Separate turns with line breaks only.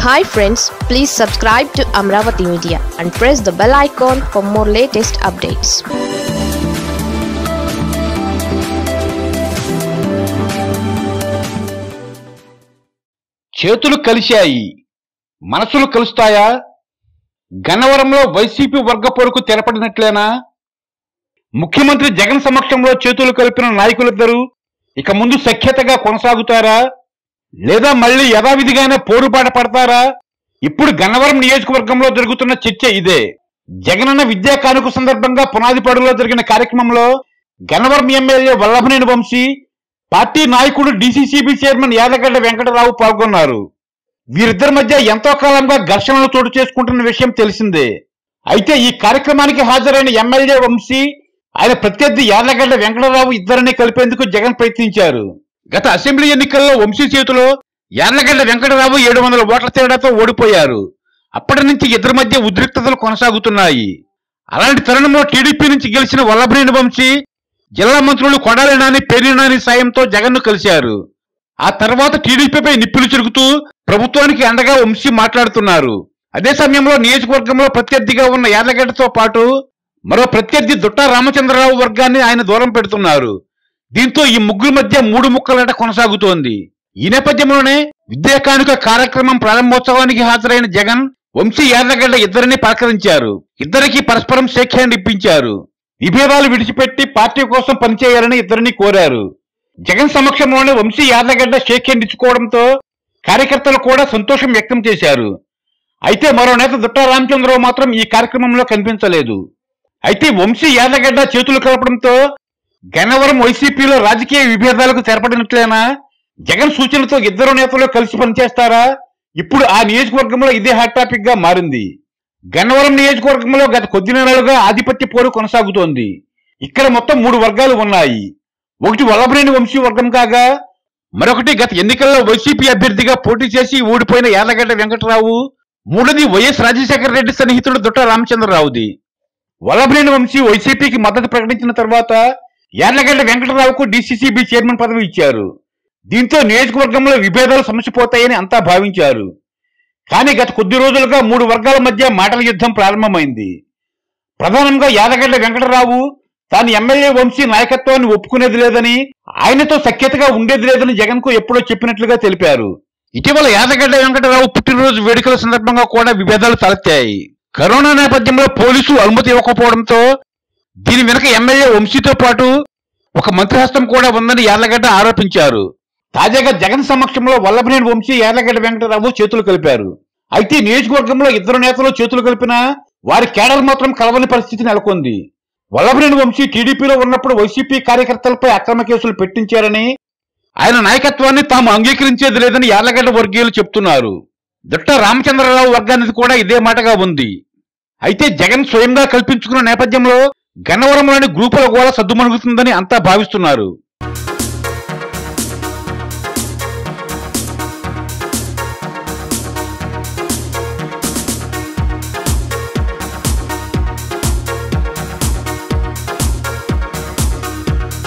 hi friends please subscribe to Amaravati media and press the bell icon for more latest updates
చేతులు కలిశాయి మనసులు కలుస్తాయా గన్నవరంలో YCP వర్గ పొరుకు తెరపడినట్లేనా ముఖ్యమంత్రి జగన్ సమక్షంలో చేతులు కలిపిన నాయకులిద్దరూ ఇక ముందు సఖ్యతగా కొనసాగుతారా లేదా మళ్ళీ యథావిధిగానే పోరుబాట పడతారా ఇప్పుడు గన్నవరం నియోజకవర్గంలో జరుగుతున్న చర్చ ఇదే జగనన్న విద్యా కానుక సందర్భంగా పునాదిపాడులో జరిగిన కార్యక్రమంలో గన్నవరం ఎమ్మెల్యే వల్లభనేని వంశీ పార్టీ నాయకుడు డీసీసీబీ చైర్మన్ యాదగడ్డ వెంకటరావు పాల్గొన్నారు వీరిద్దరి మధ్య ఎంతో కాలంగా ఘర్షణలు చోటు చేసుకుంటున్న విషయం తెలిసిందే అయితే ఈ కార్యక్రమానికి హాజరైన ఎమ్మెల్యే వంశీ ఆయన ప్రత్యర్థి యాదగడ్డ వెంకటరావు ఇద్దరిని కలిపేందుకు జగన్ ప్రయత్నించారు గత అసెంబ్లీ ఎన్నికల్లో వంశీ చేతిలో యార్లగడ్డ వెంకటరావు ఏడు వందల ఓట్ల తేడాతో ఓడిపోయారు అప్పటి నుంచి ఇద్దరి మధ్య ఉద్రిక్తతలు కొనసాగుతున్నాయి అలాంటి తరుణంలో టీడీపీ నుంచి గెలిచిన వల్లభనేని వంశీ జిల్లా మంత్రులు కొడాలి నాని పేర్ని నాని సాయంతో జగన్ను కలిశారు ఆ తర్వాత టీడీపీపై నిప్పులు చెరుగుతూ ప్రభుత్వానికి అండగా వంశీ మాట్లాడుతున్నారు అదే సమయంలో నియోజకవర్గంలో ప్రత్యర్థిగా ఉన్న యార్లగడ్డతో పాటు మరో ప్రత్యర్థి దుట్టా రామచంద్రరావు వర్గాన్ని ఆయన దూరం పెడుతున్నారు దీంతో ఈ ముగ్గురు మధ్య మూడు ముక్కలాట కొనసాగుతోంది ఈ నేపథ్యంలోనే విద్యా కానుక కార్యక్రమం ప్రారంభోత్సవానికి హాజరైన జగన్ వంశీ యార్లగడ్డ ఇద్దరిని పలకరించారు ఇద్దరికి పరస్పరం షేక్ హ్యాండ్ ఇప్పించారు విభేదాలు విడిచిపెట్టి పార్టీ కోసం పనిచేయాలని ఇద్దరిని కోరారు జగన్ సమక్షంలోనే వంశీ యార్లగడ్డ షేక్ హ్యాండ్ ఇచ్చుకోవడంతో కార్యకర్తలు కూడా సంతోషం వ్యక్తం చేశారు అయితే మరో నేత దుట్టా రామచంద్రరావు మాత్రం ఈ కార్యక్రమంలో కనిపించలేదు అయితే వంశీ యార్లగడ్డ చేతులు కలపడంతో గన్నవరం వైసీపీలో రాజకీయ విభేదాలకు తెరపడినట్లేనా జగన్ సూచనలతో ఇద్దరు నేతలు కలిసి పనిచేస్తారా ఇప్పుడు ఆ నియోజకవర్గంలో ఇదే హాట్ టాపిక్ గా మారింది గన్నవరం నియోజకవర్గంలో గత కొద్ది నెలలుగా ఆధిపత్య పోరు కొనసాగుతోంది ఇక్కడ మొత్తం మూడు వర్గాలు ఉన్నాయి ఒకటి వల్లభనేని వంశీ వర్గం కాగా మరొకటి గత ఎన్నికల్లో వైసీపీ అభ్యర్థిగా పోటీ చేసి ఓడిపోయిన యార్లగడ్డ వెంకటరావు మూడోది వైఎస్ రాజశేఖర రెడ్డి సన్నిహితుడు దుట్ట రామచంద్రరావుది వల్లభనేని వంశీ వైసీపీకి మద్దతు ప్రకటించిన తర్వాత యార్లగడ్డ వెంకటరావుకు డీసీసీబీ చైర్మన్ పదవి ఇచ్చారు దీంతో నియోజకవర్గంలో విభేదాలు సమసిపోతాయని అంతా భావించారు కానీ గత కొద్ది రోజులుగా మూడు వర్గాల మధ్య మాటల యుద్ధం ప్రారంభమైంది ప్రధానంగా యాదగడ్డ వెంకటరావు తాను ఎమ్మెల్యే వంశీ నాయకత్వాన్ని ఒప్పుకునేది లేదని ఆయనతో సఖ్యతగా ఉండేది లేదని జగన్ కు ఎప్పుడో చెప్పినట్లుగా తెలిపారు ఇటీవల యాదగడ్డ వెంకటరావు పుట్టినరోజు వేడుకల సందర్భంగా కూడా విభేదాలు తలెత్తాయి కరోనా నేపథ్యంలో పోలీసులు అనుమతి ఇవ్వకపోవడంతో దీని వెనుక ఎమ్మెల్యే వంశీతో పాటు ఒక మంత్రిహస్తం కూడా ఉందని యార్లగడ్డ ఆరోపించారు తాజాగా జగన్ సమక్షంలో వల్లభనేని వంశీ యార్లగడ్డ వెంకటరావు చేతులు కలిపారు అయితే నియోజకవర్గంలో ఇద్దరు నేతలు చేతులు కలిపినా వారి కేడర్ మాత్రం కలవని పరిస్థితి నెలకొంది వల్లభనేని వంశీ టీడీపీలో ఉన్నప్పుడు వైసీపీ కార్యకర్తలపై అక్రమ కేసులు పెట్టించారని ఆయన నాయకత్వాన్ని తాము అంగీకరించేది లేదని యార్లగడ్డ వర్గీయులు చెప్తున్నారు దుట్ట రామచంద్రరావు వర్గానికి కూడా ఇదే మాటగా ఉంది అయితే జగన్ స్వయంగా కల్పించుకున్న నేపథ్యంలో గన్నవరంలోని గ్రూపుల గోళ సద్దుమణుగుతుందని అంతా భావిస్తున్నారు